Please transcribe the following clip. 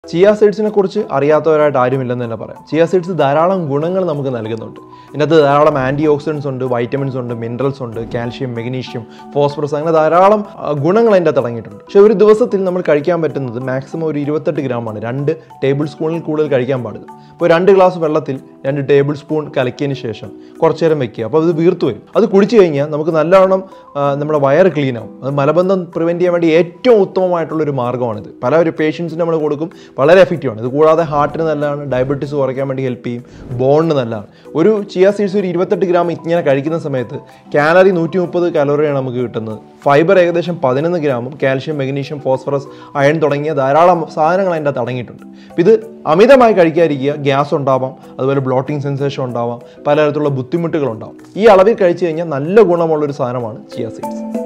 chia സീഡ്സിനെ കുറിച്ച് അറിയാത്തവരായിട്ട് ആരുമില്ലെന്ന് തന്നെ പറയാം ചിയ സീഡ്സ് ധാരാളം ഗുണങ്ങൾ നമുക്ക് നൽകുന്നുണ്ട് ഇതിനകത്ത് ധാരാളം ആൻറ്റി ഓക്സിഡൻസ് ഉണ്ട് വൈറ്റമിൻസ് ഉണ്ട് മിനറൽസ് ഉണ്ട് കാൽഷ്യം മെഗ്നീഷ്യം ഫോസ്ഫറസ് അങ്ങനെ ധാരാളം ആ, ഗുണങ്ങൾ അതിൻ്റെ അകത്ത് അടങ്ങിയിട്ടുണ്ട് പക്ഷേ ഒരു ദിവസത്തിൽ നമ്മൾ കഴിക്കാൻ പറ്റുന്നത് മാക്സിമം ഒരു ഇരുപത്തെട്ട് ഗ്രാമാണ് രണ്ട് ടേബിൾ സ്പൂണിൽ കൂടുതൽ കഴിക്കാൻ പാടില്ല ഇപ്പോൾ രണ്ട് ഗ്ലാസ് വെള്ളത്തിൽ രണ്ട് ടേബിൾ സ്പൂൺ കലക്കിയതിന് ശേഷം കുറച്ച് നേരം വെക്കുക അപ്പോൾ അത് വീർത്ത് വരും അത് കുടിച്ചു കഴിഞ്ഞാൽ നമുക്ക് നല്ലവണ്ണം ആ, നമ്മുടെ വയറ് ക്ലീൻ ആവും അത് മലബന്ധം പ്രിവെൻറ്റ് ചെയ്യാൻ വേണ്ടി ഏറ്റവും ഉത്തമമായിട്ടുള്ള ഒരു മാർഗ്ഗമാണിത് പല ഒരു പേഷ്യൻസിന് നമ്മൾ കൊടുക്കും വളരെ എഫക്റ്റീവാണ് ഇത് കൂടാതെ ഹാർട്ടിന് നല്ലതാണ് ഡയബറ്റീസ് കുറയ്ക്കാൻ വേണ്ടി ഹെൽപ്പ് ചെയ്യും ബോണിന് നല്ലതാണ് ഒരു ചിയ സീഡ്സ് ഒരു ഇരുപത്തെട്ട് ഗ്രാം ഇങ്ങനെ കഴിക്കുന്ന സമയത്ത് കാലറി നൂറ്റി മുപ്പത് കലോറിയാണ് നമുക്ക് കിട്ടുന്നത് ഫൈബർ ഏകദേശം പതിനൊന്ന് ഗ്രാമും കാൽഷ്യം മെഗ്നീഷ്യം ഫോസ്ഫറസ് അയൺ തുടങ്ങിയ ധാരാളം സാധനങ്ങൾ അതിൻ്റെ അകത്ത് അടങ്ങിയിട്ടുണ്ട് അപ്പോൾ ഇത് അമിതമായി കഴിക്കാതിരിക്കുക ഗ്യാസ് ഉണ്ടാവാം അതുപോലെ ബ്ലോട്ടിംഗ് സെൻസേഷൻ ഉണ്ടാവാം പലതരത്തിലുള്ള ബുദ്ധിമുട്ടുകൾ ഉണ്ടാവും ഈ അളവിൽ കഴിച്ചു കഴിഞ്ഞാൽ നല്ല ഗുണമുള്ളൊരു സാധനമാണ് ചിയ സീഡ്സ്